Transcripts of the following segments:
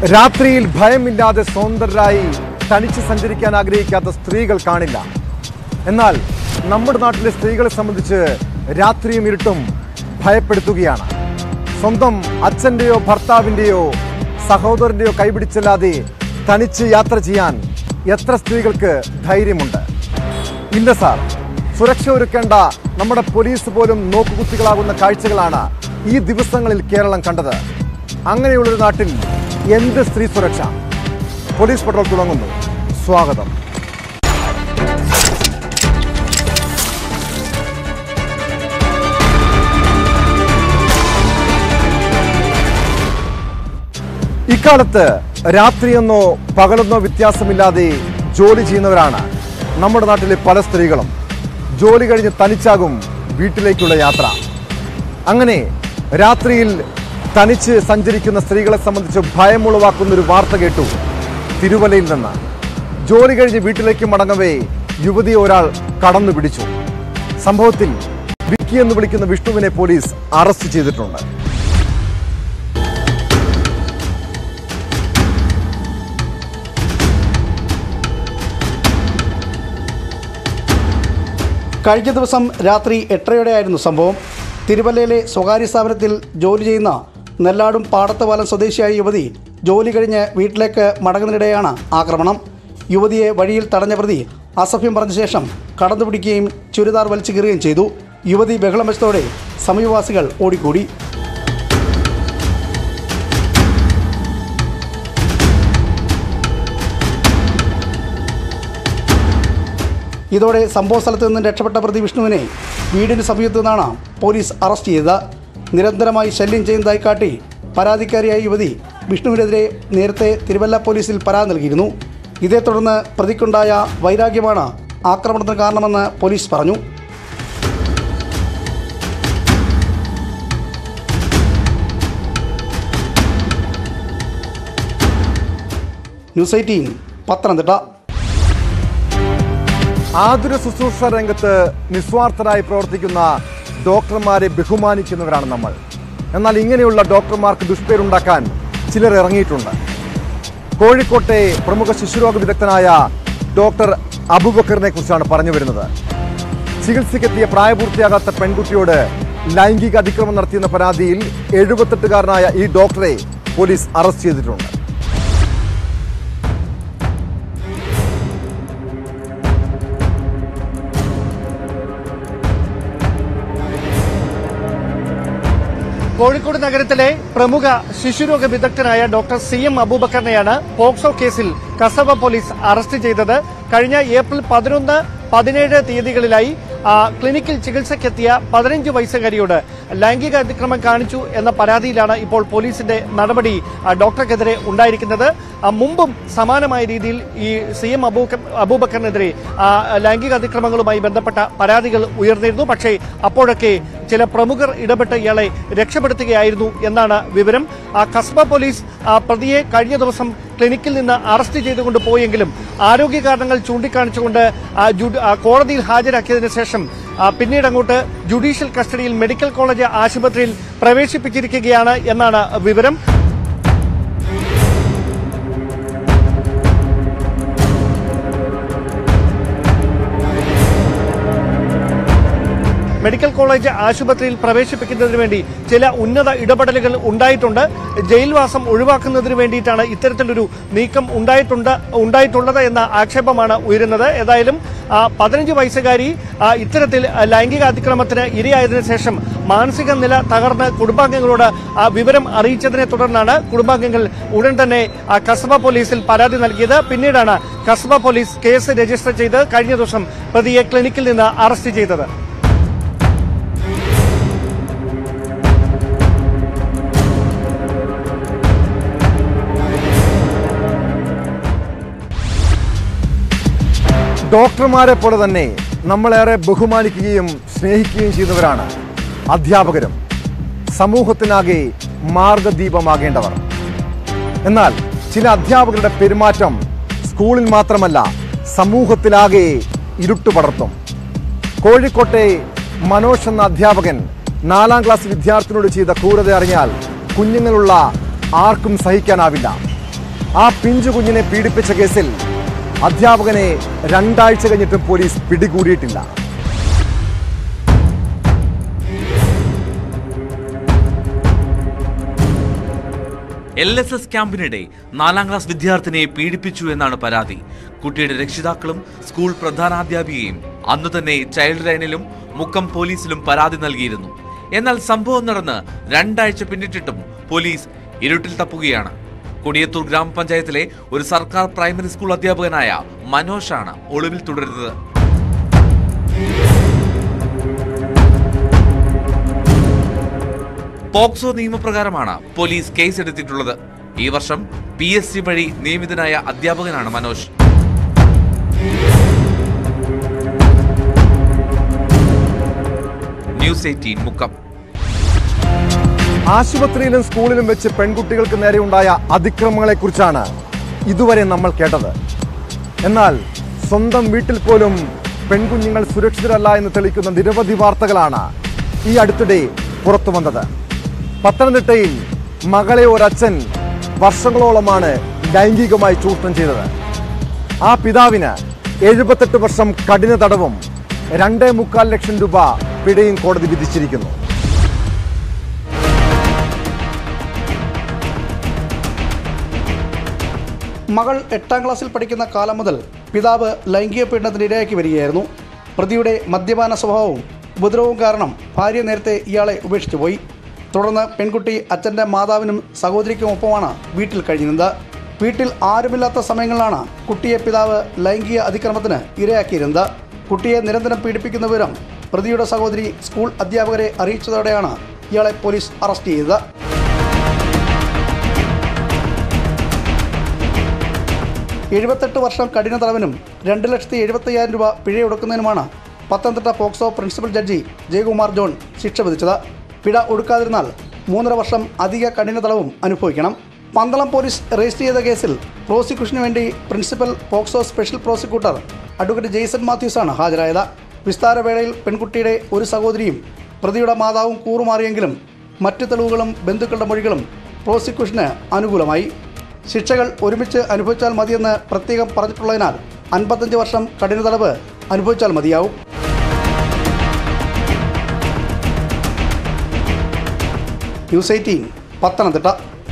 രാത്രിയിൽ ഭയമില്ലാതെ സ്വതന്ത്രരായി തനിച്ച് സഞ്ചരിക്കാൻ ആഗ്രഹിക്കാത്ത സ്ത്രീകൾ കാണില്ല എന്നാൽ നമ്മുടെ നാട്ടിലെ സ്ത്രീകളെ സംബന്ധിച്ച് രാത്രിയും ഇരുട്ടും ഭയപ്പെടുത്തുകയാണ് സ്വന്തം അച്ഛൻ്റെയോ ഭർത്താവിൻ്റെയോ സഹോദരൻ്റെയോ കൈപിടിച്ചല്ലാതെ തനിച്ച് യാത്ര ചെയ്യാൻ എത്ര സ്ത്രീകൾക്ക് ധൈര്യമുണ്ട് ഇല്ല സാർ സുരക്ഷ ഒരുക്കേണ്ട നമ്മുടെ പോലീസ് പോലും നോക്കുകുത്തികളാകുന്ന കാഴ്ചകളാണ് ഈ ദിവസങ്ങളിൽ കേരളം കണ്ടത് അങ്ങനെയുള്ളൊരു നാട്ടിൽ എന്ത് സ്ത്രീ സുരക്ഷ പോലീസ് പട്രോൾ തുടങ്ങുന്നു സ്വാഗതം ഇക്കാലത്ത് രാത്രിയെന്നോ പകലെന്നോ വ്യത്യാസമില്ലാതെ ജോലി ചെയ്യുന്നവരാണ് നമ്മുടെ നാട്ടിലെ പല സ്ത്രീകളും ജോലി കഴിഞ്ഞ് തനിച്ചാകും വീട്ടിലേക്കുള്ള യാത്ര അങ്ങനെ രാത്രിയിൽ തനിച്ച് സഞ്ചരിക്കുന്ന സ്ത്രീകളെ സംബന്ധിച്ച് ഭയമുളവാക്കുന്ന ഒരു വാർത്ത കേട്ടു തിരുവല്ലയിൽ നിന്ന് ജോലി കഴിഞ്ഞ് വീട്ടിലേക്ക് മടങ്ങവേ യുവതിയെ ഒരാൾ കടന്നു പിടിച്ചു സംഭവത്തിൽ വിക്കി എന്ന് വിളിക്കുന്ന വിഷ്ണുവിനെ പോലീസ് അറസ്റ്റ് ചെയ്തിട്ടുണ്ട് കഴിഞ്ഞ ദിവസം രാത്രി എട്ടരയോടെയായിരുന്നു സംഭവം തിരുവല്ലയിലെ സ്വകാര്യ സ്ഥാപനത്തിൽ ജോലി ചെയ്യുന്ന നെല്ലാടും പാടത്തപാലം സ്വദേശിയായ യുവതി ജോലി കഴിഞ്ഞ് വീട്ടിലേക്ക് മടങ്ങുന്നതിനിടെയാണ് ആക്രമണം യുവതിയെ വഴിയിൽ തടഞ്ഞ പ്രതി അസഭ്യം പറഞ്ഞ ശേഷം കടന്നുപിടിക്കുകയും ചുരിദാർ വലിച്ചു കീറുകയും ചെയ്തു യുവതി ബഹളം വെച്ചതോടെ സമീപവാസികൾ ഓടിക്കൂടി ഇതോടെ സംഭവ സ്ഥലത്ത് നിന്നും രക്ഷപ്പെട്ട പ്രതി വിഷ്ണുവിനെ വീടിന് സമീപത്തു നിന്നാണ് പോലീസ് അറസ്റ്റ് ചെയ്തത് നിരന്തരമായി ശല്യം ചെയ്യുന്നതായി കാട്ടി പരാതിക്കാരിയായ യുവതി വിഷ്ണുവിനെതിരെ നേരത്തെ തിരുവല്ല പോലീസിൽ പരാതി നൽകിയിരുന്നു ഇതേ തുടർന്ന് പ്രതിക്കുണ്ടായ വൈരാഗ്യമാണ് ആക്രമണത്തിന് കാരണമെന്ന് പോലീസ് പറഞ്ഞു ന്യൂസ് എയ്റ്റീൻ പത്തനംതിട്ട ആതുര ശുശ്രൂഷ രംഗത്ത് നിസ്വാർത്ഥരായി പ്രവർത്തിക്കുന്ന ഡോക്ടർമാരെ ബഹുമാനിക്കുന്നവരാണ് നമ്മൾ എന്നാൽ ഇങ്ങനെയുള്ള ഡോക്ടർമാർക്ക് ദുഷ്പേരുണ്ടാക്കാൻ ചിലർ ഇറങ്ങിയിട്ടുണ്ട് കോഴിക്കോട്ടെ പ്രമുഖ ശിശുരോഗ വിദഗ്ധനായ ഡോക്ടർ അബുബക്കറിനെ കുറിച്ചാണ് പറഞ്ഞു വരുന്നത് ചികിത്സയ്ക്കെത്തിയ പ്രായപൂർത്തിയാകാത്ത പെൺകുട്ടിയോട് ലൈംഗിക അതിക്രമം നടത്തിയെന്ന പരാതിയിൽ എഴുപത്തെട്ടുകാരനായ ഈ ഡോക്ടറെ പോലീസ് അറസ്റ്റ് ചെയ്തിട്ടുണ്ട് കോഴിക്കോട് നഗരത്തിലെ പ്രമുഖ ശിശുരോഗ വിദഗ്ധനായ ഡോക്ടർ സി എം അബൂബക്കറിനെയാണ് പോക്സോ കേസിൽ കസബ പോലീസ് അറസ്റ്റ് ചെയ്തത് കഴിഞ്ഞ ഏപ്രിൽ പതിനൊന്ന് പതിനേഴ് തീയതികളിലായി ആ, ക്ലിനിക്കിൽ ചികിത്സയ്ക്കെത്തിയ പതിനഞ്ച് വയസ്സുകാരിയോട് ലൈംഗിക അതിക്രമം കാണിച്ചു എന്ന പരാതിയിലാണ് ഇപ്പോൾ പോലീസിന്റെ നടപടി ആ, ഡോക്ടർക്കെതിരെ ഉണ്ടായിരിക്കുന്നത് ആ, മുമ്പും സമാനമായ രീതിയിൽ ഈ സി എം അബൂക്ക അബൂബക്കറിനെതിരെ ആ, ലൈംഗിക അതിക്രമങ്ങളുമായി ബന്ധപ്പെട്ട പരാതികൾ ഉയർന്നിരുന്നു പക്ഷേ അപ്പോഴൊക്കെ ചില പ്രമുഖർ ഇടപെട്ട് ഇയാളെ രക്ഷപ്പെടുത്തുകയായിരുന്നു എന്നാണ് വിവരം ആ കസ്ബ പോലീസ് ആ പ്രതിയെ കഴിഞ്ഞ ദിവസം ക്ലിനിക്കിൽ നിന്ന് അറസ്റ്റ് ചെയ്തുകൊണ്ട് പോയെങ്കിലും ആരോഗ്യ കാരണങ്ങൾ ചൂണ്ടിക്കാണിച്ചുകൊണ്ട് ആ ജുഡി- ആ കോടതിയിൽ ഹാജരാക്കിയതിനു ശേഷം ആ പിന്നീട് അങ്ങോട്ട് ജുഡീഷ്യൽ കസ്റ്റഡിയിൽ മെഡിക്കൽ കോളേജ് ആശുപത്രിയിൽ പ്രവേശിപ്പിച്ചിരിക്കുകയാണ് എന്നാണ് വിവരം മെഡിക്കൽ കോളേജ് ആശുപത്രിയിൽ പ്രവേശിപ്പിക്കുന്നതിന് വേണ്ടി ചില ഉന്നത ഇടപെടലുകൾ ഉണ്ടായിട്ടുണ്ട് ജയിൽവാസം ഒഴിവാക്കുന്നതിന് വേണ്ടിയിട്ടാണ് ഇത്തരത്തിലൊരു നീക്കം ഉണ്ടായിട്ടുണ്ട് ഉണ്ടായിട്ടുള്ളത് എന്ന ആക്ഷേപമാണ് ഉയരുന്നത് ഏതായാലും ആ, പതിനഞ്ച് വയസ്സുകാരി ആ, ഇത്തരത്തിൽ ലൈംഗിക അതിക്രമത്തിന് ഇരയായതിനു ശേഷം മാനസിക നില തകർന്ന് കുടുംബാംഗങ്ങളോട് ആ വിവരം അറിയിച്ചതിനെ തുടർന്നാണ് കുടുംബാംഗങ്ങൾ ഉടൻ തന്നെ ആ, കസബ പോലീസിൽ പരാതി നൽകിയത് പിന്നീടാണ് കസബ പോലീസ് കേസ് രജിസ്റ്റർ ചെയ്ത് കഴിഞ്ഞ ദിവസം പ്രതിയെ ക്ലിനിക്കിൽ നിന്ന് അറസ്റ്റ് ചെയ്തത് ഡോക്ടർമാരെ പോലെ തന്നെ നമ്മളേറെ ബഹുമാനിക്കുകയും സ്നേഹിക്കുകയും ചെയ്യുന്നവരാണ് അധ്യാപകരും സമൂഹത്തിനാകെ മാർഗദീപമാകേണ്ടവർ എന്നാൽ ചില അധ്യാപകരുടെ പെരുമാറ്റം സ്കൂളിൽ മാത്രമല്ല സമൂഹത്തിലാകെ ഇരുട്ട് പടർത്തും കോഴിക്കോട്ടെ മനോജ് എന്ന അധ്യാപകൻ നാലാം ക്ലാസ് വിദ്യാർത്ഥിനോട് ചെയ്ത ക്രൂരത അറിഞ്ഞാൽ കുഞ്ഞുങ്ങളുള്ള ആർക്കും സഹിക്കാനാവില്ല ആ പിഞ്ചു കുഞ്ഞിനെ പീഡിപ്പിച്ച കേസിൽ അധ്യാപകനെ രണ്ടാഴ്ച കഴിഞ്ഞിട്ടും പോലീസ് പിടികൂടിയിട്ടില്ല എൽ എസ് എസ് ക്യാമ്പിനിടെ നാലാം ക്ലാസ് വിദ്യാർത്ഥിനിയെ പീഡിപ്പിച്ചു എന്നാണ് പരാതി കുട്ടിയുടെ രക്ഷിതാക്കളും സ്കൂൾ പ്രധാനാധ്യാപികയും അന്നു തന്നെ ചൈൽഡ് ലൈനിലും മുക്കം പോലീസിലും പരാതി നൽകിയിരുന്നു എന്നാൽ സംഭവം നടന്ന് രണ്ടാഴ്ച പിന്നിട്ടിട്ടും പോലീസ് ഇരുട്ടിൽ തപ്പുകയാണ് കൊടിയത്തൂർ ഗ്രാമപഞ്ചായത്തിലെ ഒരു സർക്കാർ പ്രൈമറി സ്കൂൾ അധ്യാപകനായ മനോഷാണ് ഒളിവിൽ തുടരുന്നത് പോക്സോ നിയമപ്രകാരമാണ് പോലീസ് കേസെടുത്തിട്ടുള്ളത് ഈ വർഷം പി എസ് സി വഴി നിയമിതനായ അധ്യാപകനാണ് മനോജ് ന്യൂസ് എയ്റ്റീൻ മുക്കം ആശുപത്രിയിലും സ്കൂളിലും വെച്ച് പെൺകുട്ടികൾക്ക് നേരെ ഉണ്ടായ അതിക്രമങ്ങളെക്കുറിച്ചാണ് ഇതുവരെ നമ്മൾ കേട്ടത് എന്നാൽ സ്വന്തം വീട്ടിൽ പോലും പെൺകുഞ്ഞുങ്ങൾ സുരക്ഷിതരല്ല എന്ന് തെളിയിക്കുന്ന നിരവധി വാർത്തകളാണ് ഈ അടുത്തിടെ പുറത്തു വന്നത് പത്തനംതിട്ടയിൽ മകളെ ഒരച്ഛൻ വർഷങ്ങളോളമാണ് ലൈംഗികമായി ചൂഷണം ചെയ്തത് ആ പിതാവിന് എഴുപത്തെട്ട് വർഷം കഠിന തടവും രണ്ടേ മുക്കാൽ ലക്ഷം രൂപ പിഴയും കോടതി വിധിച്ചിരിക്കുന്നു മകൾ എട്ടാം ക്ലാസ്സിൽ പഠിക്കുന്ന കാലം മുതൽ പിതാവ് ലൈംഗിക പീഡനത്തിന് ഇരയാക്കി വരികയായിരുന്നു പ്രതിയുടെ മദ്യപാന സ്വഭാവവും ഉപദ്രവവും കാരണം ഭാര്യ നേരത്തെ ഇയാളെ ഉപേക്ഷിച്ചു പോയി തുടർന്ന് പെൺകുട്ടി അച്ഛൻ്റെ മാതാവിനും സഹോദരിക്കും ഒപ്പമാണ് വീട്ടിൽ കഴിഞ്ഞിരുന്നത് വീട്ടിൽ ആരുമില്ലാത്ത സമയങ്ങളിലാണ് കുട്ടിയെ പിതാവ് ലൈംഗിക അതിക്രമത്തിന് ഇരയാക്കിയിരുന്നത് കുട്ടിയെ നിരന്തരം പീഡിപ്പിക്കുന്ന വിവരം പ്രതിയുടെ സഹോദരി സ്കൂൾ അധ്യാപകരെ അറിയിച്ചതോടെയാണ് ഇയാളെ പോലീസ് അറസ്റ്റ് ചെയ്തത് എഴുപത്തെട്ട് വർഷം കഠിന തടവിനും രണ്ട് ലക്ഷത്തി എഴുപത്തയ്യായിരം രൂപ പിഴയൊടുക്കുന്നതിനുമാണ് Pathanamthitta POCSO principal judge Jayakumar John ശിക്ഷ വിധിച്ചത് പിഴ ഒടുക്കാതിരുന്നാൽ മൂന്നര വർഷം അധിക കഠിന തടവും അനുഭവിക്കണം പന്തളം പോലീസ് രജിസ്റ്റർ ചെയ്ത കേസിൽ പ്രോസിക്യൂഷന് വേണ്ടി principal POCSO special prosecutor advocate Jason മാത്യൂസാണ് ഹാജരായത് വിസ്താരവേളയിൽ പെൺകുട്ടിയുടെ ഒരു സഹോദരിയും പ്രതിയുടെ മാതാവും കൂറുമാറിയെങ്കിലും മറ്റു തെളിവുകളും ബന്ധുക്കളുടെ മൊഴികളും പ്രോസിക്യൂഷന് അനുകൂലമായി ശിക്ഷകൾ ഒരുമിച്ച് അനുഭവിച്ചാൽ മതിയെന്ന് പ്രത്യേകം പറഞ്ഞിട്ടുള്ളതിനാൽ അൻപത്തഞ്ച് വർഷം കഠിന തടവ് അനുഭവിച്ചാൽ മതിയാവും ന്യൂസ് എയ്റ്റീൻ പത്തനംതിട്ട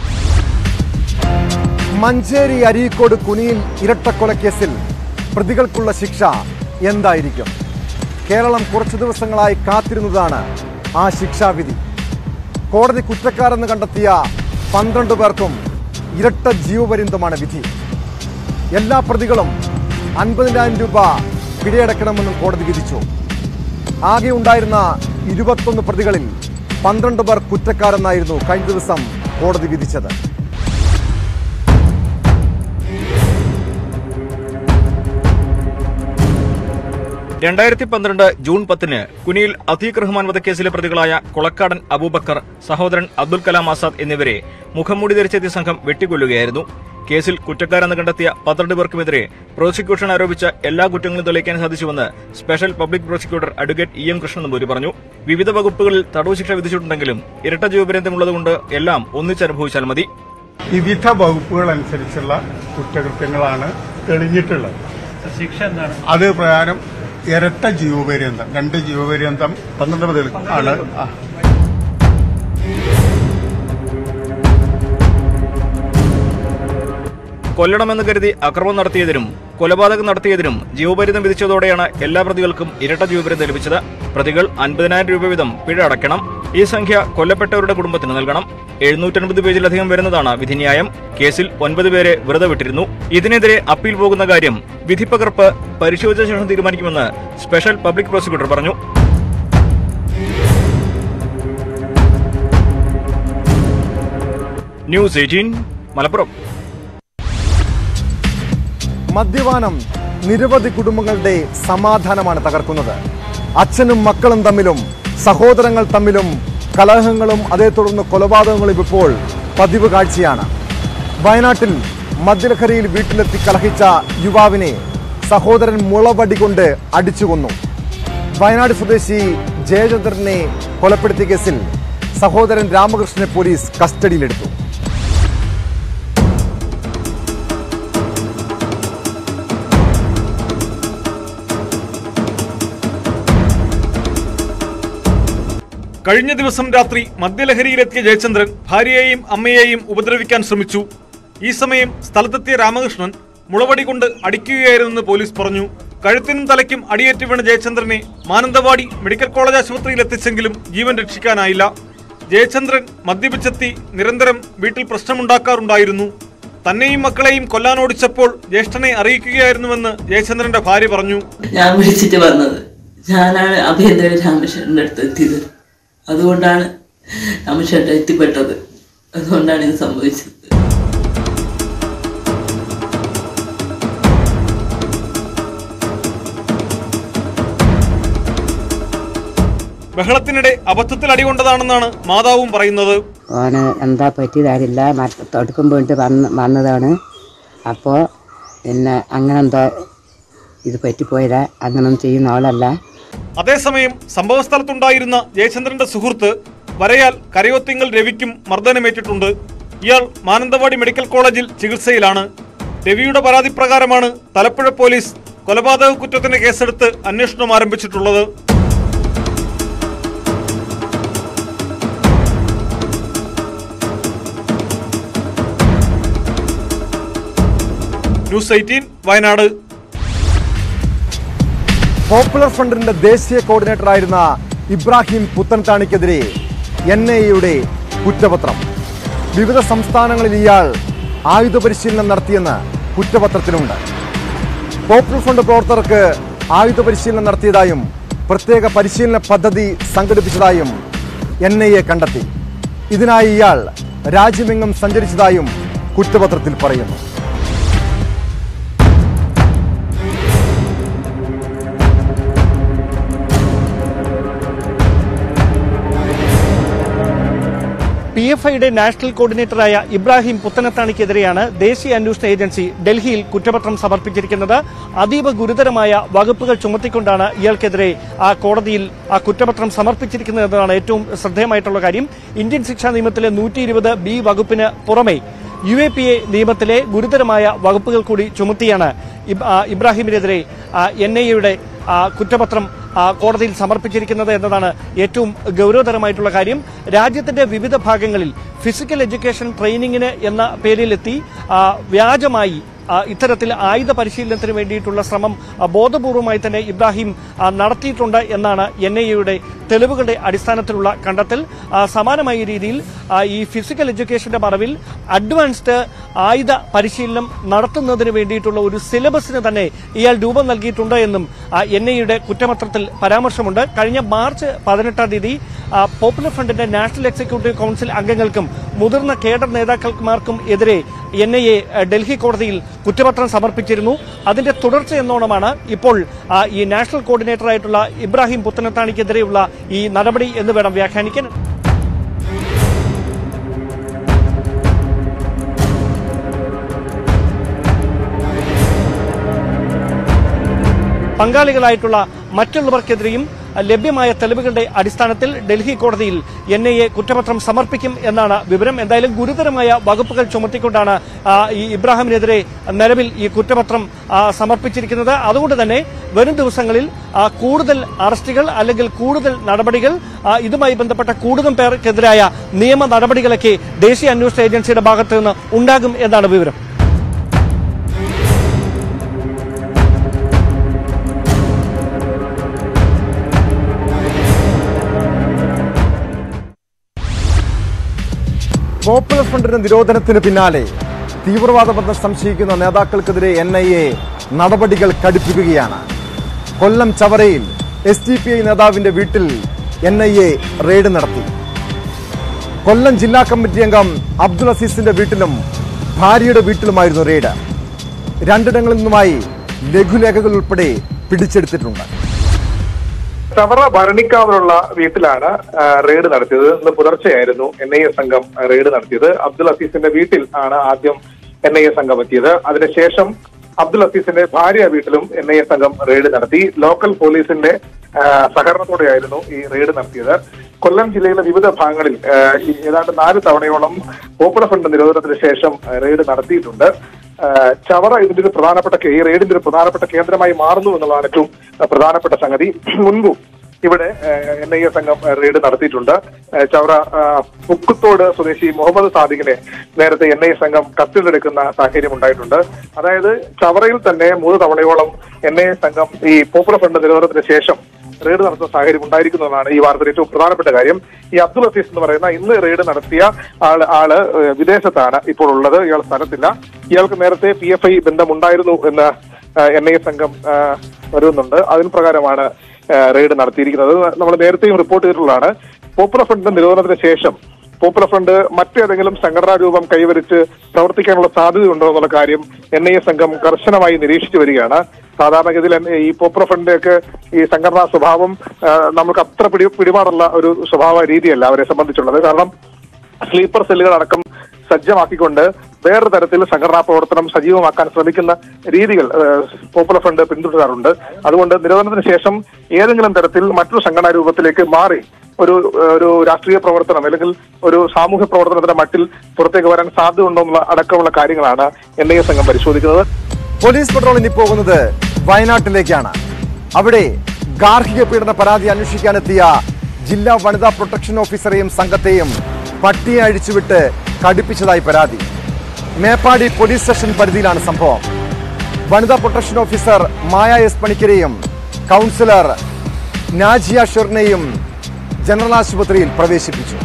മഞ്ചേരി അരീക്കോട് കുനിയിൽ ഇരട്ടക്കൊലക്കേസിൽ പ്രതികൾക്കുള്ള ശിക്ഷ എന്തായിരിക്കും കേരളം കുറച്ചു ദിവസങ്ങളായി കാത്തിരുന്നതാണ് ആ ശിക്ഷാവിധി കോടതി കുറ്റക്കാരെന്ന് കണ്ടെത്തിയ പന്ത്രണ്ട് പേർക്കും ഇരട്ട ജീവപര്യന്തമാണ് വിധി എല്ലാ പ്രതികളും അൻപതിനായിരം രൂപ പിഴയടക്കണമെന്നും കോടതി വിധിച്ചു ആകെ ഉണ്ടായിരുന്ന ഇരുപത്തൊന്ന് പ്രതികളിൽ പന്ത്രണ്ട് പേർ കുറ്റക്കാരെന്നായിരുന്നു കഴിഞ്ഞ ദിവസം കോടതി വിധിച്ചത് രണ്ടായിരത്തി പന്ത്രണ്ട് ജൂൺ പത്തിന് കുനിയിൽ അതീഖ് റഹ്മാൻ വധക്കേസിലെ പ്രതികളായ കൊളക്കാടൻ അബൂബക്കർ സഹോദരൻ അബ്ദുൽ കലാം ആസാദ് എന്നിവരെ മുഖംമൂടി ധരിച്ചെത്തിയ സംഘം വെട്ടിക്കൊല്ലുകയായിരുന്നു കേസിൽ കുറ്റക്കാരെന്ന് കണ്ടെത്തിയ പന്ത്രണ്ട് പേർക്കുമെതിരെ പ്രോസിക്യൂഷൻ ആരോപിച്ച എല്ലാ കുറ്റങ്ങളും തെളിയിക്കാൻ സാധിച്ചുവെന്ന് special public prosecutor advocate E M Krishnan Namboori പറഞ്ഞു വിവിധ വകുപ്പുകളിൽ തടവ് ശിക്ഷ വിധിച്ചിട്ടുണ്ടെങ്കിലും ഇരട്ട ജീവപര്യന്തമുള്ളതുകൊണ്ട് എല്ലാം ഒന്നിച്ചനുഭവിച്ചാൽ മതി വിവിധ വകുപ്പുകൾ അനുസരിച്ചുള്ള കുറ്റകൃത്യങ്ങളാണ് തെളിഞ്ഞിട്ടുള്ളത് ശിക്ഷ എന്താണ് അത് പ്രകാരം ഇരട്ട ജീവപര്യന്തം രണ്ട് ജീവപര്യന്തം പന്ത്രണ്ട് മുതൽ ആണ് ആ. കൊല്ലണമെന്ന് കരുതി അക്രമം നടത്തിയതിനും കൊലപാതകം നടത്തിയതിനും ജീവപര്യന്തം വിധിച്ചതോടെയാണ് എല്ലാ പ്രതികൾക്കും ഇരട്ട ജീവപര്യന്തം ലഭിച്ചത് പ്രതികൾ അൻപതിനായിരം രൂപ വീതം പിഴ അടയ്ക്കണം ഈ സംഖ്യ കൊല്ലപ്പെട്ടവരുടെ കുടുംബത്തിന് നൽകണം എഴുന്നൂറ്റൻപത് പേജിലധികം വരുന്നതാണ് വിധിന്യായം കേസിൽ ഒൻപത് പേരെ വെറുതെ വിട്ടിരുന്നു ഇതിനെതിരെ അപ്പീൽ പോകുന്ന കാര്യം വിധിപ്പകർപ്പ് പരിശോധിച്ച ശേഷം തീരുമാനിക്കുമെന്ന് സ്പെഷ്യൽ പബ്ലിക് പ്രോസിക്യൂട്ടർ പറഞ്ഞു ന്യൂസ് എയ്റ്റീൻ മലപ്പുറം മദ്യപാനം നിരവധി കുടുംബങ്ങളുടെ സമാധാനമാണ് തകർക്കുന്നത് അച്ഛനും മക്കളും തമ്മിലും സഹോദരങ്ങൾ തമ്മിലും കലഹങ്ങളും അതേ തുടർന്ന് കൊലപാതകങ്ങളും ഇപ്പോൾ പതിവ് കാഴ്ചയാണ് വയനാട്ടിൽ മദ്യലഹരിയിൽ വീട്ടിലെത്തി കലഹിച്ച യുവാവിനെ സഹോദരൻ മുളവടി കൊണ്ട് അടിച്ചു കൊന്നു വയനാട് സ്വദേശി ജയചന്ദ്രനെ കൊലപ്പെടുത്തിയ കേസിൽ സഹോദരൻ രാമകൃഷ്ണനെ പോലീസ് കസ്റ്റഡിയിലെടുത്തു കഴിഞ്ഞ ദിവസം രാത്രി മദ്യലഹരിയിലെത്തിയ ജയചന്ദ്രൻ ഭാര്യയെയും അമ്മയെയും ഉപദ്രവിക്കാൻ ശ്രമിച്ചു ഈ സമയം സ്ഥലത്തെത്തിയ രാമകൃഷ്ണൻ മുളവടി കൊണ്ട് അടിക്കുകയായിരുന്നെന്ന് പോലീസ് പറഞ്ഞു കഴുത്തിനും തലയ്ക്കും അടിയേറ്റ് വീണ ജയചന്ദ്രനെ മാനന്തവാടി മെഡിക്കൽ കോളേജ് ആശുപത്രിയിൽ എത്തിച്ചെങ്കിലും ജീവൻ രക്ഷിക്കാനായില്ല ജയചന്ദ്രൻ മദ്യപിച്ചെത്തി നിരന്തരം വീട്ടിൽ പ്രശ്നമുണ്ടാക്കാറുണ്ടായിരുന്നു തന്നെയും മക്കളെയും കൊല്ലാനോടിച്ചപ്പോൾ ജ്യേഷ്ഠനെ അറിയിക്കുകയായിരുന്നുവെന്ന് ജയചന്ദ്രന്റെ ഭാര്യ പറഞ്ഞു ഞാൻ വിളിച്ചിട്ട് വന്നത് ഞാനാണ് അഭ്യന്തര രാമചന്ദ്രൻ്റെ അടുത്ത് എത്തിയത് അതുകൊണ്ടാണ് രാമചന്ദ്രൻ എത്തിപ്പെട്ടത് അതുകൊണ്ടാണ് ഇത് സംഭവിച്ചത് ബഹളത്തിനിടെ അബദ്ധത്തിൽ അടികൊണ്ടതാണെന്നാണ് മാതാവും പറയുന്നത് ഓന് എന്താ പറ്റിയതറിയില്ല മറ്റ തൊടുക്കും പോയിട്ട് വന്ന് വന്നതാണ് അപ്പോൾ പിന്നെ അങ്ങനെ എന്തോ ഇത് പറ്റിപ്പോയതാ അങ്ങനൊന്നും ചെയ്യുന്ന ആളല്ല അതേസമയം സംഭവസ്ഥലത്തുണ്ടായിരുന്ന ജയചന്ദ്രന്റെ സുഹൃത്ത് വരയാൽ കരയോത്തിങ്കൽ രവിക്കും മർദ്ദനമേറ്റിട്ടുണ്ട് ഇയാൾ മാനന്തവാടി മെഡിക്കൽ കോളേജിൽ ചികിത്സയിലാണ് രവിയുടെ പരാതി പ്രകാരമാണ് തലപ്പുഴ പോലീസ് കൊലപാതക കുറ്റത്തിന് കേസെടുത്ത് അന്വേഷണം ആരംഭിച്ചിട്ടുള്ളത് ന്യൂസ് എയ്റ്റീൻ വയനാട് പോപ്പുലർ ഫ്രണ്ടിന്റെ ദേശീയ കോർഡിനേറ്ററായിരുന്ന ഇബ്രാഹിം പുത്തൻതാണിക്കെതിരെ എൻ ഐ എയുടെ കുറ്റപത്രം വിവിധ സംസ്ഥാനങ്ങളിൽ ഇയാൾ ആയുധ പരിശീലനം നടത്തിയെന്ന് കുറ്റപത്രത്തിലുണ്ട് പോപ്പുലർ ഫ്രണ്ട് പ്രവർത്തകർക്ക് ആയുധ പരിശീലനം നടത്തിയതായും പ്രത്യേക പരിശീലന പദ്ധതി സംഘടിപ്പിച്ചതായും എൻ ഐ എ കണ്ടെത്തി ഇതിനായി ഇയാൾ രാജ്യമെങ്ങും സഞ്ചരിച്ചതായും കുറ്റപത്രത്തിൽ പറയുന്നു പി എഫ് ഐയുടെ നാഷണൽ കോർഡിനേറ്ററായ ഇബ്രാഹിം പുത്തനത്താണിക്കെതിരെയാണ് ദേശീയ അന്വേഷണ ഏജൻസി ഡൽഹിയിൽ കുറ്റപത്രം സമർപ്പിച്ചിരിക്കുന്നത് അതീവ ഗുരുതരമായ വകുപ്പുകൾ ചുമത്തിക്കൊണ്ടാണ് ഇയാൾക്കെതിരെ ആ കോടതിയിൽ ആ കുറ്റപത്രം സമർപ്പിച്ചിരിക്കുന്നത് എന്നതാണ് ഏറ്റവും ശ്രദ്ധേയമായിട്ടുള്ള കാര്യം ഇന്ത്യൻ ശിക്ഷാ നിയമത്തിലെ നൂറ്റി ഇരുപത് ബി വകുപ്പിന് പുറമെ യു എ പി എ നിയമത്തിലെ ഗുരുതരമായ വകുപ്പുകൾ കൂടി ചുമത്തിയാണ് ഇബ്- ആ, ഇബ്രാഹിമിനെതിരെ എൻ ഐ എയുടെ കുറ്റപത്രം ആ, കോടതിയിൽ സമർപ്പിച്ചിരിക്കുന്നത് എന്നതാണ് ഏറ്റവും ഗൗരവതരമായിട്ടുള്ള കാര്യം രാജ്യത്തിന്റെ വിവിധ ഭാഗങ്ങളിൽ ഫിസിക്കൽ എഡ്യൂക്കേഷൻ ട്രെയിനിങ്ങിന് എന്ന പേരിലെത്തി ആ, വ്യാജമായി ആ, ഇത്തരത്തിൽ ആയുധ പരിശീലനത്തിന് വേണ്ടിയിട്ടുള്ള ശ്രമം ആ, ബോധപൂർവമായി തന്നെ ഇബ്രാഹിം ആ, നടത്തിയിട്ടുണ്ട് എന്നാണ് എൻ ഐ എയുടെ തെളിവുകളുടെ അടിസ്ഥാനത്തിലുള്ള കണ്ടെത്തൽ ആ, സമാനമായ രീതിയിൽ ആ, ഈ ഫിസിക്കൽ എഡ്യൂക്കേഷന്റെ മറവിൽ അഡ്വാൻസ്ഡ് ആയുധ പരിശീലനം നടത്തുന്നതിന് വേണ്ടിയിട്ടുള്ള ഒരു സിലബസിന് തന്നെ ഇയാൾ രൂപം നൽകിയിട്ടുണ്ട് എന്നും എൻ ഐയുടെ കുറ്റപത്രത്തിൽ പരാമർശമുണ്ട് കഴിഞ്ഞ മാർച്ച് പതിനെട്ടാം തീയതി ആ, പോപ്പുലർ ഫ്രണ്ടിന്റെ നാഷണൽ എക്സിക്യൂട്ടീവ് കൌൺസിൽ അംഗങ്ങൾക്കും മുതിർന്ന കേഡർ നേതാക്കന്മാർക്കും എതിരെ എൻ ഐ എ ഡൽഹി കോടതിയിൽ കുറ്റപത്രം സമർപ്പിച്ചിരുന്നു അതിന്റെ തുടർച്ച എന്നോണമാണ് ഇപ്പോൾ ആ, ഈ നാഷണൽ കോർഡിനേറ്ററായിട്ടുള്ള ഇബ്രാഹിം പുത്തനത്താണിക്കെതിരെയുള്ള ഈ നടപടി എന്ന് വേണം വ്യാഖ്യാനിക്കാൻ പങ്കാളികളായിട്ടുള്ള മറ്റുള്ളവർക്കെതിരെയും ലഭ്യമായ തെളിവുകളുടെ അടിസ്ഥാനത്തിൽ ഡൽഹി കോടതിയിൽ എൻ ഐ എ കുറ്റപത്രം സമർപ്പിക്കും എന്നാണ് വിവരം എന്തായാലും ഗുരുതരമായ വകുപ്പുകൾ ചുമത്തിക്കൊണ്ടാണ് ആ, ഈ ഇബ്രാഹിമിനെതിരെ നിലവിൽ ഈ കുറ്റപത്രം ആ, സമർപ്പിച്ചിരിക്കുന്നത് അതുകൊണ്ട് തന്നെ വരും ദിവസങ്ങളിൽ ആ, കൂടുതൽ അറസ്റ്റുകൾ അല്ലെങ്കിൽ കൂടുതൽ നടപടികൾ ആ, ഇതുമായി ബന്ധപ്പെട്ട കൂടുതൽ പേർക്കെതിരായ നിയമ നടപടികളൊക്കെ ദേശീയ അന്വേഷണ ഏജൻസിയുടെ ഭാഗത്ത് നിന്ന് ഉണ്ടാകും എന്നാണ് വിവരം പോപ്പുലർ ഫ്രണ്ടിന്റെ നിരോധനത്തിന് പിന്നാലെ തീവ്രവാദ ബന്ധം സംശയിക്കുന്ന നേതാക്കൾക്കെതിരെ എൻ ഐ എ നടപടികൾ കടുപ്പിക്കുകയാണ് കൊല്ലം ചവറയിൽ എസ് ഡി പി ഐ നേതാവിന്റെ വീട്ടിൽ എൻ ഐ എ റെയ്ഡ് നടത്തി കൊല്ലം ജില്ലാ കമ്മിറ്റി അംഗം അബ്ദുൾ അസീസിന്റെ വീട്ടിലും ഭാര്യയുടെ വീട്ടിലുമായിരുന്നു റെയ്ഡ് രണ്ടിടങ്ങളിൽ നിന്നുമായി ലഘുലേഖകൾ ഉൾപ്പെടെ പിടിച്ചെടുത്തിട്ടുണ്ട് ചവറ ഭരണിക്കാവിലുള്ള വീട്ടിലാണ് ആ, റെയ്ഡ് നടത്തിയത് ഇന്ന് പുലർച്ചെയായിരുന്നു എൻ ഐ എ സംഘം റെയ്ഡ് നടത്തിയത് അബ്ദുൽ അസീസിന്റെ വീട്ടിൽ ആണ് ആദ്യം എൻ ഐ എ സംഘം എത്തിയത് അതിനുശേഷം അബ്ദുൽ അസീസിന്റെ ഭാര്യ വീട്ടിലും എൻ ഐ എ സംഘം റെയ്ഡ് നടത്തി ലോക്കൽ പോലീസിന്റെ ആ, സഹകരണത്തോടെയായിരുന്നു ഈ റെയ്ഡ് നടത്തിയത് കൊല്ലം ജില്ലയിലെ വിവിധ ഭാഗങ്ങളിൽ ആ, ഈ ഏതാണ്ട് നാല് തവണയോളം പോപ്പുലർ ഫണ്ട് നിരോധനത്തിന് ശേഷം ആ, റെയ്ഡ് നടത്തിയിട്ടുണ്ട് ആ, ചവറ ഇതിന്റെ ഒരു പ്രധാനപ്പെട്ട കേ- ഈ റെയ്ഡിന്റെ ഒരു പ്രധാനപ്പെട്ട കേന്ദ്രമായി മാറുന്നു എന്നുള്ളതാണ് ഏറ്റവും ആ, പ്രധാനപ്പെട്ട സംഗതി മുൻപും ഇവിടെ എൻ ഐ എ സംഘം ഏഹ്, റെയ്ഡ് നടത്തിയിട്ടുണ്ട് ഏഹ്, ചവറ ഏഹ്, പുക്കുത്തോട് സ്വദേശി മുഹമ്മദ് സാദിഖിനെ നേരത്തെ എൻ ഐ എ സംഘം കസ്റ്റഡിയിലെടുക്കുന്ന സാഹചര്യം ഉണ്ടായിട്ടുണ്ട് അതായത് ചവറയിൽ തന്നെ മൂന്ന് തവണയോളം എൻ ഐ എ സംഘം ഈ പോപ്പുലർ ഫ്രണ്ട് നിരോധനത്തിന് ശേഷം റെയ്ഡ് നടത്തുന്ന സാഹചര്യം ഉണ്ടായിരിക്കുന്നതാണ് ഈ വാർത്തയിൽ ഏറ്റവും പ്രധാനപ്പെട്ട കാര്യം ഈ അബ്ദുൾ അസീസ് എന്ന് പറയുന്ന ഇന്ന് റെയ്ഡ് നടത്തിയ ആള് ആള് ഏഹ്, വിദേശത്താണ് ഇപ്പോൾ ഉള്ളത് ഇയാൾ സ്ഥലത്തില്ല ഇയാൾക്ക് നേരത്തെ പി എഫ് ഐ ബന്ധമുണ്ടായിരുന്നു എന്ന് എൻ ഐ എ സംഘം ഏഹ്, വരുന്നുണ്ട് അതിന് പ്രകാരമാണ് ഏഹ്, റെയ്ഡ് നടത്തിയിരിക്കുന്നത് അത് നമ്മൾ നേരത്തെയും റിപ്പോർട്ട് ചെയ്തിട്ടുള്ളതാണ് പോപ്പുലർ ഫ്രണ്ട് നിരോധനത്തിന് ശേഷം പോപ്പുലർ ഫ്രണ്ട് മറ്റേതെങ്കിലും സംഘടനാ രൂപം കൈവരിച്ച് പ്രവർത്തിക്കാനുള്ള സാധ്യതയുണ്ടോ എന്നുള്ള കാര്യം എൻ ഐ എ സംഘം കർശനമായി നിരീക്ഷിച്ചു വരികയാണ് സാധാരണഗതിയിൽ എൻ- ഈ പോപ്പുലർ ഫ്രണ്ടിന്റെയൊക്കെ ഈ സംഘടനാ സ്വഭാവം ആ, നമുക്ക് അത്ര പിടി പിടിപാടുള്ള ഒരു സ്വഭാവ രീതിയല്ല അവരെ സംബന്ധിച്ചുള്ളത് കാരണം സ്ലീപ്പർ സെല്ലുകൾ അടക്കം സജ്ജമാക്കിക്കൊണ്ട് വേറൊരു തരത്തിൽ സംഘടനാ പ്രവർത്തനം സജീവമാക്കാൻ ശ്രമിക്കുന്ന രീതികൾ ഏഹ്, പോപ്പുലർ ഫ്രണ്ട് പിന്തുടരാറുണ്ട് അതുകൊണ്ട് നിരോധനത്തിന് ശേഷം ഏതെങ്കിലും തരത്തിൽ മറ്റൊരു സംഘടനാ രൂപത്തിലേക്ക് മാറി ഒരു ഒരു രാഷ്ട്രീയ പ്രവർത്തനം അല്ലെങ്കിൽ ഒരു സാമൂഹ്യ പ്രവർത്തനത്തിന്റെ മട്ടിൽ പുറത്തേക്ക് വരാൻ സാധ്യതയുണ്ടോ എന്നുള്ള അടക്കമുള്ള കാര്യങ്ങളാണ് എൻ ഐ എ സംഘം പരിശോധിക്കുന്നത് പോലീസ് പട്രോൾ ഇനി പോകുന്നത് വയനാട്ടിലേക്കാണ് അവിടെ ഗാർഹിക പീഡന പരാതി അന്വേഷിക്കാനെത്തിയ ജില്ലാ വനിതാ പ്രൊട്ടക്ഷൻ ഓഫീസറെയും സംഘത്തെയും പട്ടിയെ അഴിച്ചുവിട്ട് കടുപ്പിച്ചതായി പരാതി മേപ്പാടി പോലീസ് സ്റ്റേഷൻ പരിധിയിലാണ് സംഭവം വനിതാ പ്രൊട്ടക്ഷൻ ഓഫീസർ മായ എസ് പണിക്കരെയും കൗൺസിലർ നാജിയ ഷെറിനെയും ജനറൽ ആശുപത്രിയിൽ പ്രവേശിപ്പിച്ചു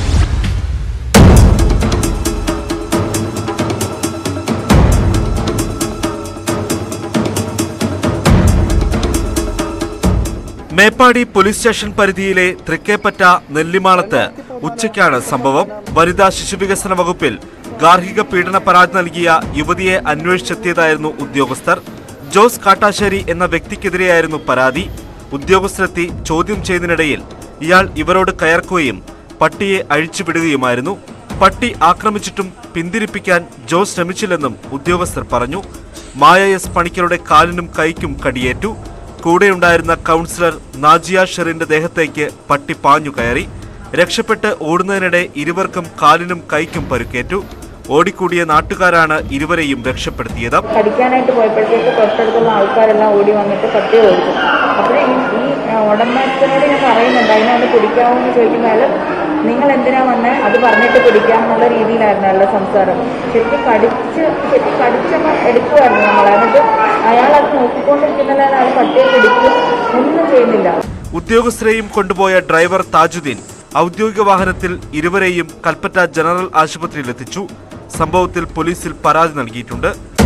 മേപ്പാടി പോലീസ് സ്റ്റേഷൻ പരിധിയിലെ തൃക്കേപ്പറ്റ നെല്ലിമാളത്ത് ഉച്ചയ്ക്കാണ് സംഭവം വനിതാ ശിശുവികസന വകുപ്പിൽ ഗാർഹിക പീഡന പരാതി നൽകിയ യുവതിയെ അന്വേഷിച്ചെത്തിയതായിരുന്നു ഉദ്യോഗസ്ഥർ ജോസ് കാട്ടാശ്ശേരി എന്ന വ്യക്തിക്കെതിരെയായിരുന്നു പരാതി ഉദ്യോഗസ്ഥരെത്തി ചോദ്യം ചെയ്തതിനിടയിൽ ഇയാൾ ഇവരോട് കയർക്കുകയും പട്ടിയെ അഴിച്ചുവിടുകയുമായിരുന്നു പട്ടി ആക്രമിച്ചിട്ടും പിന്തിരിപ്പിക്കാൻ ജോസ് ശ്രമിച്ചില്ലെന്നും ഉദ്യോഗസ്ഥർ പറഞ്ഞു മായ എസ് പണിക്കരുടെ കാലിനും കൈക്കും കടിയേറ്റു കൂടെയുണ്ടായിരുന്ന കൗൺസിലർ നാജിയ ഷെറിന്റെ ദേഹത്തേക്ക് പട്ടി പാഞ്ഞു കയറി രക്ഷപ്പെട്ട് ഓടുന്നതിനിടെ ഇരുവർക്കും കാലിനും കൈക്കും പരുക്കേറ്റു ഓടിക്കൂടിയ നാട്ടുകാരാണ് ഇരുവരെയും രക്ഷപ്പെടുത്തിയത് കടിക്കാനായിട്ട് പോയപ്പോഴത്തേക്ക് തൊട്ടടുത്തുള്ള ആൾക്കാരെല്ലാം ഓടി വന്നിട്ട് പട്ടി ഓടിച്ചു അപ്പോൾ ഈ ഈ ഉടമസ്ഥനോട് ഞാൻ പറയുന്നുണ്ട് അതിനെ ഒന്ന് പിടിക്കാമോ എന്ന് ചോദിക്കുമ്പോൾ അയാൾ നിങ്ങൾ എന്തിനാ വന്നേ അത് പറഞ്ഞിട്ട് പിടിക്കാം എന്നുള്ള രീതിയിലായിരുന്നു അയാളുടെ സംസാരം ശരിക്കും കടിച്ച് ശരിക്കും കടിച്ചൊന്ന് എടുക്കുമായിരുന്നു നമ്മൾ എന്നിട്ട് അയാൾ അത് നോക്കിക്കൊണ്ടിരിക്കുന്നതിനാൽ അയാൾ പട്ടിയെ പിടിക്കും ഒന്നും ചെയ്യുന്നില്ല ഉദ്യോഗസ്ഥരെയും കൊണ്ടുപോയ ഡ്രൈവർ താജുദ്ദീൻ ഔദ്യോഗിക വാഹനത്തിൽ ഇരുവരെയും കൽപ്പറ്റ ജനറൽ ആശുപത്രിയിലെത്തിച്ചു സംഭവത്തിൽ പോലീസിൽ പരാതി നൽകിയിട്ടുണ്ട്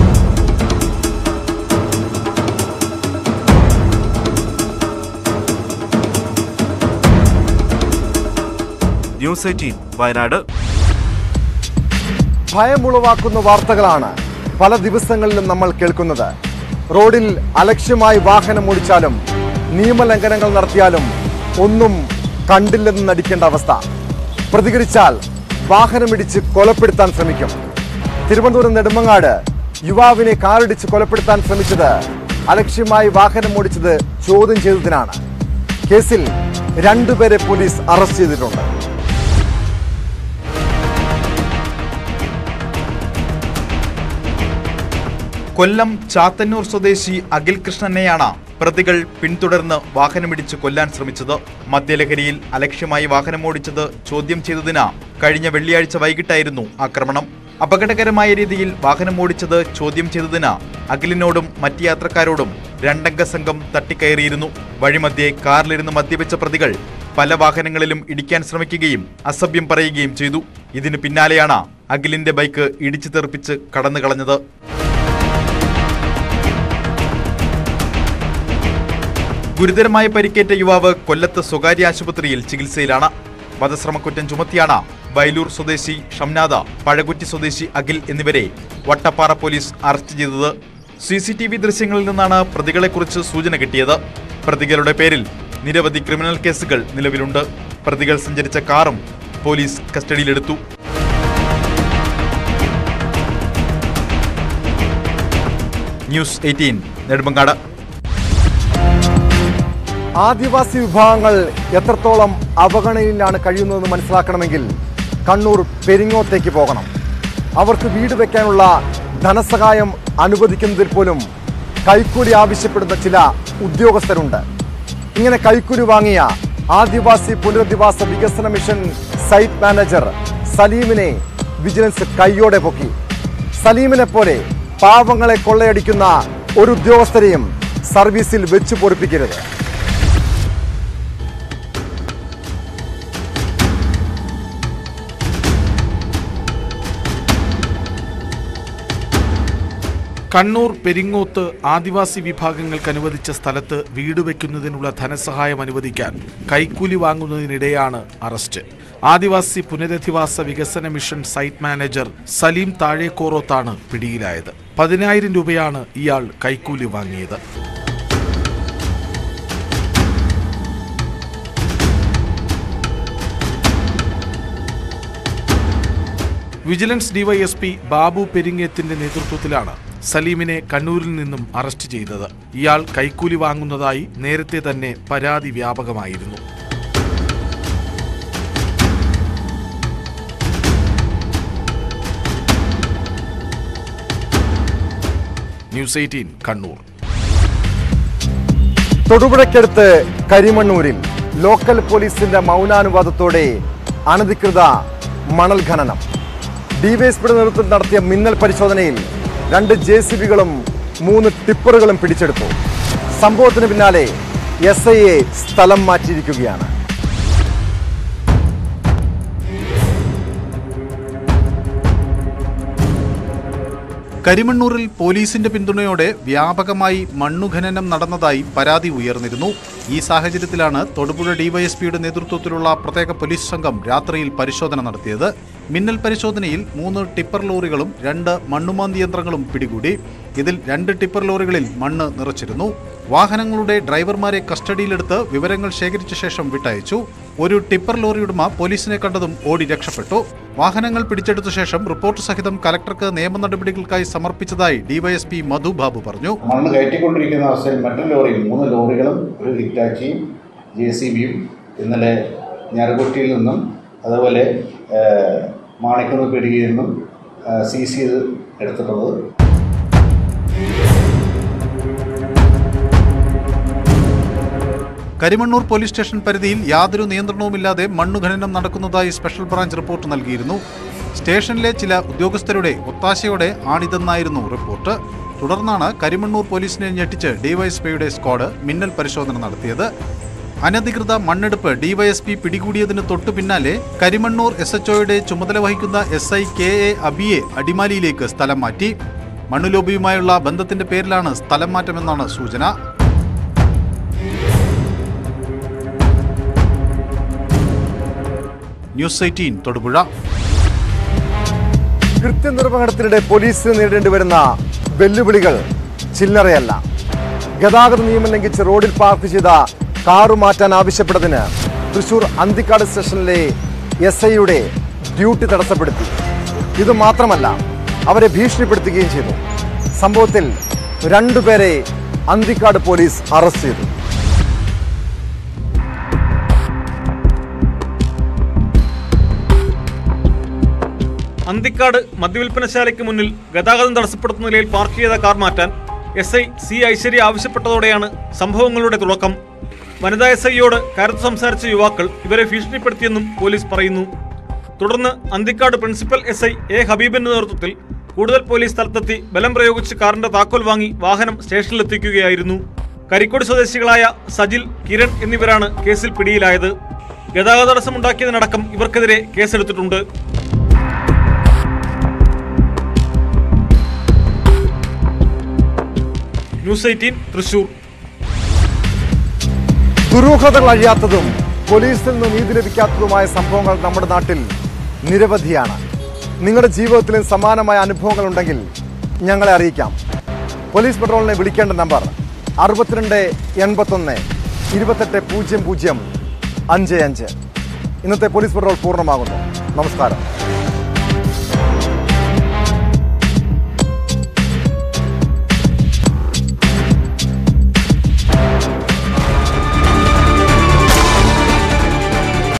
ന്യൂസ് എയ്റ്റീൻ വയനാട് ഭയമുളവാക്കുന്ന വാർത്തകളാണ് പല ദിവസങ്ങളിലും നമ്മൾ കേൾക്കുന്നത് റോഡിൽ അലക്ഷ്യമായി വാഹനം ഓടിച്ചാലും നിയമലംഘനങ്ങൾ നടത്തിയാലും ഒന്നും കണ്ടില്ലെന്ന് നടിക്കേണ്ട അവസ്ഥ പ്രതികരിച്ചാൽ വാഹനമിടിച്ച് കൊലപ്പെടുത്താൻ ശ്രമിക്കും തിരുവനന്തപുരം നെടുമങ്ങാട് യുവാവിനെ കാറിടിച്ച് കൊലപ്പെടുത്താൻ ശ്രമിച്ചത് അലക്ഷ്യമായി വാഹനം ഓടിച്ചത് ചോദ്യം ചെയ്തതിനാണ് കേസിൽ രണ്ടുപേരെ പോലീസ് അറസ്റ്റ് ചെയ്തിട്ടുണ്ട് കൊല്ലം ചാത്തന്നൂർ സ്വദേശി അഖിൽ കൃഷ്ണനെയാണ് പ്രതികൾ പിന്തുടർന്ന് വാഹനമിടിച്ച് കൊല്ലാൻ ശ്രമിച്ചത് മദ്യലഹരിയിൽ അലക്ഷ്യമായി വാഹനമോടിച്ചത് ചോദ്യം ചെയ്തതിന് കഴിഞ്ഞ വെള്ളിയാഴ്ച വൈകിട്ടായിരുന്നു ആക്രമണം അപകടകരമായ രീതിയിൽ വാഹനമോടിച്ചത് ചോദ്യം ചെയ്തതിന് അഖിലിനോടും മറ്റ് യാത്രക്കാരോടും രണ്ടംഗ സംഘം തട്ടിക്കയറിയിരുന്നു വഴിമധ്യേ കാറിലിരുന്ന് മദ്യപിച്ച പ്രതികൾ പല വാഹനങ്ങളിലും ഇടിക്കാൻ ശ്രമിക്കുകയും അസഭ്യം പറയുകയും ചെയ്തു ഇതിന് പിന്നാലെയാണ് അഖിലിന്റെ ബൈക്ക് ഇടിച്ചു തെറിപ്പിച്ച് കടന്നു കളഞ്ഞത് ഗുരുതരമായ പരിക്കേറ്റ യുവാവ് കൊല്ലത്ത് സ്വകാര്യ ആശുപത്രിയിൽ ചികിത്സയിലാണ് വധശ്രമക്കുറ്റം ചുമത്തിയാണ് വയലൂർ സ്വദേശി ഷംനാദ പഴകുറ്റി സ്വദേശി അഖിൽ എന്നിവരെ വട്ടപ്പാറ പോലീസ് അറസ്റ്റ് ചെയ്തത് സി സി ടി വി ദൃശ്യങ്ങളിൽ നിന്നാണ് പ്രതികളെക്കുറിച്ച് സൂചന കിട്ടിയത് പ്രതികളുടെ പേരിൽ നിരവധി ക്രിമിനൽ കേസുകൾ നിലവിലുണ്ട് പ്രതികൾ സഞ്ചരിച്ച കാറും പോലീസ് കസ്റ്റഡിയിലെടുത്തു ന്യൂസ് എയ്റ്റീൻ നെടുമങ്ങാട് ആദിവാസി വിഭാഗങ്ങൾ എത്രത്തോളം അവഗണനയിലാണ് കഴിയുന്നതെന്ന് മനസ്സിലാക്കണമെങ്കിൽ കണ്ണൂർ പെരിങ്ങോത്തേക്ക് പോകണം അവർക്ക് വീട് വെക്കാനുള്ള ധനസഹായം അനുവദിക്കുന്നതിൽ പോലും കൈക്കൂലി ആവശ്യപ്പെടുന്ന ചില ഉദ്യോഗസ്ഥരുണ്ട് ഇങ്ങനെ കൈക്കുരു വാങ്ങിയ ആദിവാസി പുനരധിവാസ വികസന മിഷൻ സൈറ്റ് മാനേജർ സലീമിനെ വിജിലൻസ് കൈയോടെ പൊക്കി സലീമിനെ പോലെ പാവങ്ങളെ കൊള്ളയടിക്കുന്ന ഒരു ഉദ്യോഗസ്ഥരെയും സർവീസിൽ വെച്ചു പൊറിപ്പിക്കരുത് കണ്ണൂർ പെരിങ്ങോത്ത് ആദിവാസി വിഭാഗങ്ങൾക്ക് അനുവദിച്ച സ്ഥലത്ത് വീട് വയ്ക്കുന്നതിനുള്ള ധനസഹായം അനുവദിക്കാൻ കൈക്കൂലി വാങ്ങുന്നതിനിടെയാണ് അറസ്റ്റ് ആദിവാസി പുനരധിവാസ വികസന മിഷൻ സൈറ്റ് മാനേജർ സലീം താഴേക്കോറോത്താണ് പിടിയിലായത് പതിനായിരം രൂപയാണ് ഇയാൾ കൈക്കൂലി വാങ്ങിയത് വിജിലൻസ് ഡിവൈഎസ്പി ബാബു പെരിങ്ങേത്തിന്റെ നേതൃത്വത്തിലാണ് സലീമിനെ കണ്ണൂരിൽ നിന്നും അറസ്റ്റ് ചെയ്തത് ഇയാൾ കൈക്കൂലി വാങ്ങുന്നതായി നേരത്തെ തന്നെ പരാതി വ്യാപകമായിരുന്നു ന്യൂസ് എയ്റ്റീൻ കണ്ണൂർ തൊടുപുഴയ്ക്കടുത്ത് കരിമണ്ണൂരിൽ ലോക്കൽ പോലീസിന്റെ മൗനാനുവാദത്തോടെ അനധികൃത മണൽ ഖനനം ഡിവൈഎസ്പിയുടെ നേതൃത്വത്തിൽ നടത്തിയ മിന്നൽ പരിശോധനയിൽ രണ്ട് ജെ സി ബികളും മൂന്ന് ടിപ്പറുകളും പിടിച്ചെടുത്തു സംഭവത്തിന് പിന്നാലെ എസ് ഐ എ സ്ഥലം മാറ്റിയിരിക്കുകയാണ് കരിമണ്ണൂരിൽ പോലീസിന്റെ പിന്തുണയോടെ വ്യാപകമായി മണ്ണുഖനനം നടന്നതായി പരാതി ഉയർന്നിരുന്നു ഈ സാഹചര്യത്തിലാണ് തൊടുപുഴ ഡിവൈഎസ്പിയുടെ നേതൃത്വത്തിലുള്ള പ്രത്യേക പോലീസ് സംഘം രാത്രിയിൽ പരിശോധന നടത്തിയത് മിന്നൽ പരിശോധനയിൽ മൂന്ന് ടിപ്പർ ലോറികളും രണ്ട് മണ്ണുമാന്തി യന്ത്രങ്ങളും പിടികൂടി ഇതിൽ രണ്ട് ടിപ്പർ ലോറികളിൽ മണ്ണ് നിറച്ചിരുന്നു വാഹനങ്ങളുടെ ഡ്രൈവർമാരെ കസ്റ്റഡിയിലെടുത്ത് വിവരങ്ങൾ ശേഖരിച്ച ശേഷം വിട്ടയച്ചു ഒരു ടിപ്പർ ലോറി ഉടമ പോലീസിനെ കണ്ടതും ഓടി രക്ഷപ്പെട്ടു വാഹനങ്ങൾ പിടിച്ചെടുത്ത ശേഷം റിപ്പോർട്ട് സഹിതം കലക്ടർക്ക് നിയമ നടപടികൾക്കായി സമർപ്പിച്ചതായി ഡിവൈഎസ്പി മധു ബാബു പറഞ്ഞു മണ്ണ് കയറ്റിക്കൊണ്ടിരിക്കുന്ന അവസ്ഥയിൽ മറ്റൊരു ലോറിയിൽ മൂന്ന് ലോറികളും ഒരു ഹിറ്റാച്ചിയും ജെ സി ബിയും ഇന്നലെ ഞാറുകുട്ടിയിൽ നിന്നും അതുപോലെ ഏഹ്, മാണിക്കുന്ന് പിടിയിൽ നിന്നും സീസ് ചെയ്ത് എടുത്തിട്ടുള്ളത് കരിമണ്ണൂർ പോലീസ് സ്റ്റേഷൻ പരിധിയിൽ യാതൊരു നിയന്ത്രണവുമില്ലാതെ മണ്ണുഖനനം നടക്കുന്നതായി സ്പെഷ്യൽ ബ്രാഞ്ച് റിപ്പോർട്ട് നൽകിയിരുന്നു സ്റ്റേഷനിലെ ചില ഉദ്യോഗസ്ഥരുടെ ഒത്താശയോടെ ആണിതെന്നായിരുന്നു റിപ്പോർട്ട് തുടർന്നാണ് കരിമണ്ണൂർ പോലീസിനെ ഞെട്ടിച്ച് ഡിവൈഎസ്പിയുടെ സ്ക്വാഡ് മിന്നൽ പരിശോധന നടത്തിയത് അനധികൃത മണ്ണെടുപ്പ് ഡിവൈഎസ്പി പിടികൂടിയതിന് തൊട്ടു പിന്നാലെ കരിമണ്ണൂർ എസ് എച്ച്ഒയുടെ ചുമതല വഹിക്കുന്ന എസ് ഐ കെ എ അബിയെ അടിമാലിയിലേക്ക് സ്ഥലം മാറ്റി മണ്ണുലോബിയുമായുള്ള ബന്ധത്തിന്റെ പേരിലാണ് സ്ഥലം മാറ്റമെന്നാണ് സൂചന ന്യൂസ് എയ്റ്റീൻ തൊടുപുഴ കൃത്യനിർവഹണത്തിനിടെ പോലീസിന് നേരിടേണ്ടി വരുന്ന വെല്ലുവിളികൾ ചില്ലറയല്ല ഗതാഗത നിയമം ലംഘിച്ച് റോഡിൽ പാർക്ക് ചെയ്ത കാറു മാറ്റാൻ ആവശ്യപ്പെട്ടതിന് തൃശൂർ അന്തിക്കാട് സ്റ്റേഷനിലെ എസ് ഐയുടെ ഡ്യൂട്ടി തടസ്സപ്പെടുത്തി ഇത് മാത്രമല്ല അവരെ ഭീഷണിപ്പെടുത്തുകയും ചെയ്തു സംഭവത്തിൽ രണ്ടുപേരെ അന്തിക്കാട് പോലീസ് അറസ്റ്റ് ചെയ്തു അന്തിക്കാട് മദ്യവിൽപ്പനശാലയ്ക്ക് മുന്നിൽ ഗതാഗതം തടസ്സപ്പെടുത്തുന്ന നിലയിൽ പാർക്ക് ചെയ്ത കാർ മാറ്റാൻ എസ് ഐ സി ഐശ്വര്യ ആവശ്യപ്പെട്ടതോടെയാണ് സംഭവങ്ങളുടെ തുടക്കം വനിതാ എസ് ഐയോട് കരുത്ത് സംസാരിച്ച യുവാക്കൾ ഇവരെ ഭീഷണിപ്പെടുത്തിയെന്നും പോലീസ് പറയുന്നു തുടർന്ന് Anthikad principal S I A ഹബീബിന്റെ നേതൃത്വത്തിൽ കൂടുതൽ പോലീസ് സ്ഥലത്തെത്തി ബലം പ്രയോഗിച്ച് കാറിന്റെ താക്കോൽ വാങ്ങി വാഹനം സ്റ്റേഷനിലെത്തിക്കുകയായിരുന്നു കരിക്കോട് സ്വദേശികളായ സജിൽ കിരൺ എന്നിവരാണ് കേസിൽ പിടിയിലായത് ഗതാഗത തടസ്സമുണ്ടാക്കിയതിനടക്കം ഇവർക്കെതിരെ കേസെടുത്തിട്ടുണ്ട് ന്യൂസ് എയ്റ്റീൻ തൃശൂർ ദുരൂഹതകൾ അഴിയാത്തതും പോലീസിൽ നിന്ന് നീതി ലഭിക്കാത്തതുമായ സംഭവങ്ങൾ നമ്മുടെ നാട്ടിൽ നിരവധിയാണ് നിങ്ങളുടെ ജീവിതത്തിലും സമാനമായ അനുഭവങ്ങൾ ഉണ്ടെങ്കിൽ ഞങ്ങളെ അറിയിക്കാം പോലീസ് പെട്രോളിനെ വിളിക്കേണ്ട നമ്പർ അറുപത്തിരണ്ട് എൺപത്തൊന്ന് ഇരുപത്തെട്ട് പൂജ്യം പൂജ്യം അഞ്ച് അഞ്ച് ഇന്നത്തെ പോലീസ് പെട്രോൾ പൂർണ്ണമാകുന്നു നമസ്കാരം